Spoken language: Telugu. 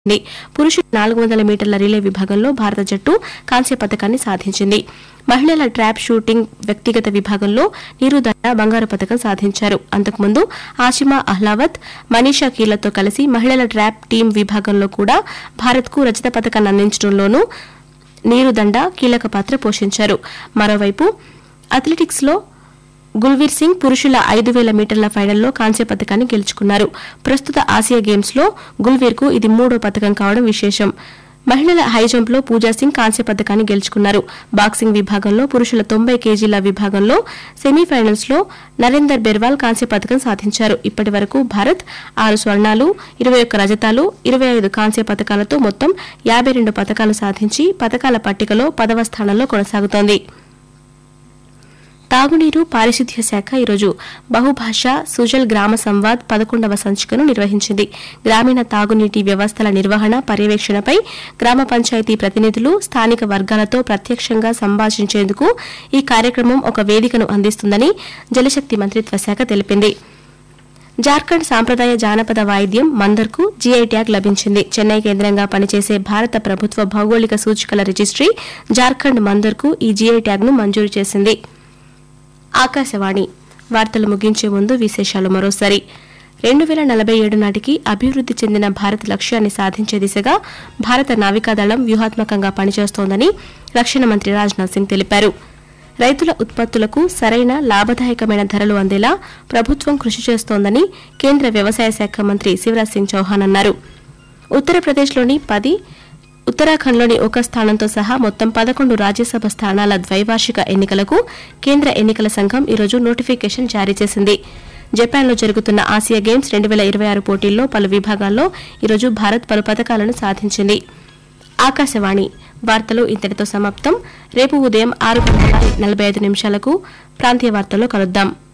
ఉంది. పురుషుల నాలుగు వందల మీటర్ల రిలే విభాగంలో భారత జట్టు కాంస్య పథకాన్ని సాధించింది మహిళల ట్రాప్ షూటింగ్ వ్యక్తిగత విభాగంలో నీరుదండ బంగారు పథకం సాధించారు అంతకుముందు ఆసిమా అహ్లావత్ మనీషా కీలతో కలిసి మహిళల ట్రాప్ టీం విభాగంలో కూడా భారత్కు రజత పథకాన్ని అందించడంలోనూ నీరుదండ కీలక పాత్ర పోషించారు మరోవైపు అథ్లెటిక్స్ లో గుల్వీర్ సింగ్ పురుషుల ఐదు వేల మీటర్ల ఫైనల్లో కాంస్య పథకాన్ని గెలుచుకున్నారు ప్రస్తుత ఆసియా గేమ్స్ లో గుల్వీర్ కు ఇది మూడో పథకం కావడం విశేషం మహిళల హై జంప్ లో పూజా సింగ్ కాంస్య పథకాన్ని గెలుచుకున్నారు బాక్సింగ్ విభాగంలో పురుషుల తొంభై కేజీల విభాగంలో సెమీఫైనల్స్ లో నరేందర్ బెర్వాల్ కాంస్య పథకం సాధించారు ఇప్పటి వరకు భారత్ ఆరు స్వర్ణాలు ఇరవై ఒక్క రజతాలు ఇరవై ఐదు కాంస్య పథకాలతో మొత్తం యాభై రెండు పథకాలు సాధించి పథకాల పట్టికలో పదవ స్థానంలో కొనసాగుతోంది తాగునీరు పారిశుద్ధ్య శాఖ ఈరోజు బహుభాష సుజల్ గ్రామ సంవాద్ పదకొండవ సంచికను నిర్వహించింది గ్రామీణ తాగునీటి వ్యవస్థల నిర్వహణ పర్యవేక్షణపై గ్రామ పంచాయతీ ప్రతినిధులు స్థానిక వర్గాలతో ప్రత్యక్షంగా సంభాషించేందుకు ఈ కార్యక్రమం ఒక వేదికను అందిస్తుందని జలశక్తి మంత్రిత్వ శాఖ తెలిపింది జార్ఖండ్ సాంప్రదాయ జానపద వాయిద్యం మందర్కు జీఐ ట్యాగ్ లభించింది చెన్నై కేంద్రంగా పనిచేసే భారత ప్రభుత్వ భౌగోళిక సూచికల రిజిస్ట్రీ జార్ఖండ్ మందర్కు ఈ జీఐ ట్యాగ్ను మంజూరు చేసింది ఆకాశవాణి వార్తలు ముగించే ముందు విశేషాలు మరోసారి రెండు వేల నలభై ఏడు నాటికి అభివృద్ది చెందిన భారత్ లక్ష్యాన్ని సాధించే దిశగా భారత నావికాదళం వ్యూహాత్మకంగా పనిచేస్తోందని రక్షణ మంత్రి రాజ్నాథ్ సింగ్ తెలిపారు రైతుల ఉత్పత్తులకు సరైన లాభదాయకమైన ధరలు అందేలా ప్రభుత్వం కృషి చేస్తోందని కేంద్ర వ్యవసాయ శాఖ మంత్రి శివరాజ్ సింగ్ చౌహాన్ అన్నారు ఉత్తరప్రదేశ్లోని పది ఉత్తరాఖండ్లోని ఒక స్థానంతో సహా మొత్తం పదకొండు రాజ్యసభ స్థానాల ద్వైవార్షిక ఎన్నికలకు కేంద్ర ఎన్నికల సంఘం ఈరోజు నోటిఫికేషన్ జారీ చేసింది జపాన్లో జరుగుతున్న ఆసియా గేమ్స్ రెండు వేల ఇరవై ఆరు పోటీల్లో పలు విభాగాల్లో ఈరోజు భారత్ పలు పథకాలను సాధించింది ఆకాశవాణి వార్తలు ఇంతటితో సమాప్తం రేపు ఉదయం ఆరు గంటల నలభై ఐదు నిమిషాలకు ప్రాంతీయ వార్తల్లో కలుద్దాం